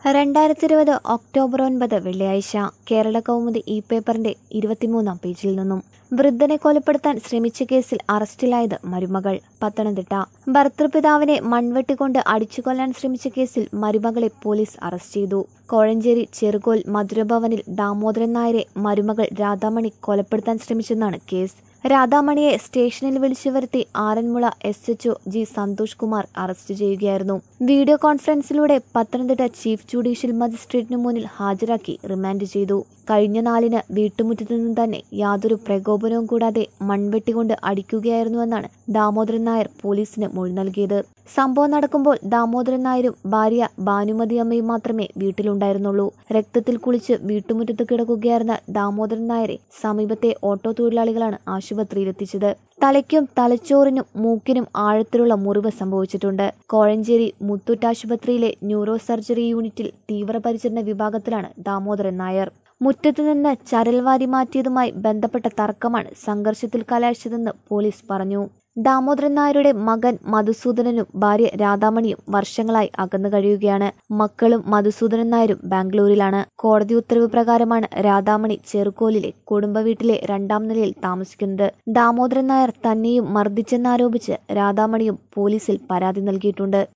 രണ്ടായിരത്തി ഇരുപത് ഒക്ടോബർ ഒൻപത് വെള്ളിയാഴ്ച കേരള കൗമുദി ഇ പേപ്പറിന്റെ ഇരുപത്തിമൂന്നാം പേജിൽ നിന്നും വൃദ്ധനെ കൊലപ്പെടുത്താൻ ശ്രമിച്ച കേസിൽ അറസ്റ്റിലായത് മരുമകൾ പത്തനംതിട്ട ഭർത്തൃപിതാവിനെ മൺവെട്ടിക്കൊണ്ട് അടിച്ചുകൊല്ലാൻ ശ്രമിച്ച കേസിൽ മരുമകളെ പോലീസ് അറസ്റ്റ് ചെയ്തു കോഴഞ്ചേരി ചെറുകോൽ മധുരഭവനിൽ ദാമോദരൻ നായരെ മരുമകൾ രാധാമണി കൊലപ്പെടുത്താൻ ശ്രമിച്ചെന്നാണ് കേസ് രാധാമണിയെ സ്റ്റേഷനിൽ വിളിച്ചു വരുത്തി Aranmula S HO G Santhosh Kumar arrest ചെയ്യുകയായിരുന്നു വീഡിയോ കോൺഫറൻസിലൂടെ പത്തനംതിട്ട ചീഫ് ജുഡീഷ്യൽ മജിസ്ട്രേറ്റിനു മുന്നിൽ ഹാജരാക്കി റിമാൻഡ് ചെയ്തു കഴിഞ്ഞ നാലിന് വീട്ടുമുറ്റത്തു നിന്ന് തന്നെ യാതൊരു പ്രകോപനവും കൂടാതെ മൺവെട്ടികൊണ്ട് അടിക്കുകയായിരുന്നുവെന്നാണ് ദാമോദരൻ നായർ പോലീസിന് മൊഴി നൽകിയത് സംഭവം നടക്കുമ്പോൾ ദാമോദരൻ നായരും ഭാര്യ ഭാനുമതി അമ്മയും മാത്രമേ വീട്ടിലുണ്ടായിരുന്നുള്ളൂ രക്തത്തിൽ കുളിച്ച് വീട്ടുമുറ്റത്ത് കിടക്കുകയായിരുന്ന ദാമോദരൻ നായരെ സമീപത്തെ ഓട്ടോ തൊഴിലാളികളാണ് ആശുപത്രിയിലെത്തിച്ചത് തലയ്ക്കും തലച്ചോറിനും മൂക്കിനും ആഴത്തിലുള്ള മുറിവ് സംഭവിച്ചിട്ടുണ്ട് കോഴഞ്ചേരി മുത്തൂറ്റ് ആശുപത്രിയിലെ ന്യൂറോ സർജറി യൂണിറ്റിൽ തീവ്രപരിചരണ വിഭാഗത്തിലാണ് ദാമോദരൻ നായർ മുറ്റത്തു നിന്ന് ചരൽവാരി മാറ്റിയതുമായി ബന്ധപ്പെട്ട തർക്കമാണ് സംഘർഷത്തിൽ കലാശിച്ചതെന്ന് പോലീസ് പറഞ്ഞു ദാമോദരൻ നായരുടെ മകൻ മധുസൂദനനും ഭാര്യ രാധാമണിയും വർഷങ്ങളായി അകന്നു കഴിയുകയാണ് മക്കളും മധുസൂദനൻ നായരും ബാംഗ്ലൂരിലാണ് കോടതി ഉത്തരവ് പ്രകാരമാണ് രാധാമണി ചെറുക്കോലിലെ കുടുംബ വീട്ടിലെ രണ്ടാം നിലയിൽ താമസിക്കുന്നത് ദാമോദരൻ നായർ തന്നെയും മർദ്ദിച്ചെന്നാരോപിച്ച് രാധാമണിയും പോലീസിൽ പരാതി നൽകിയിട്ടുണ്ട്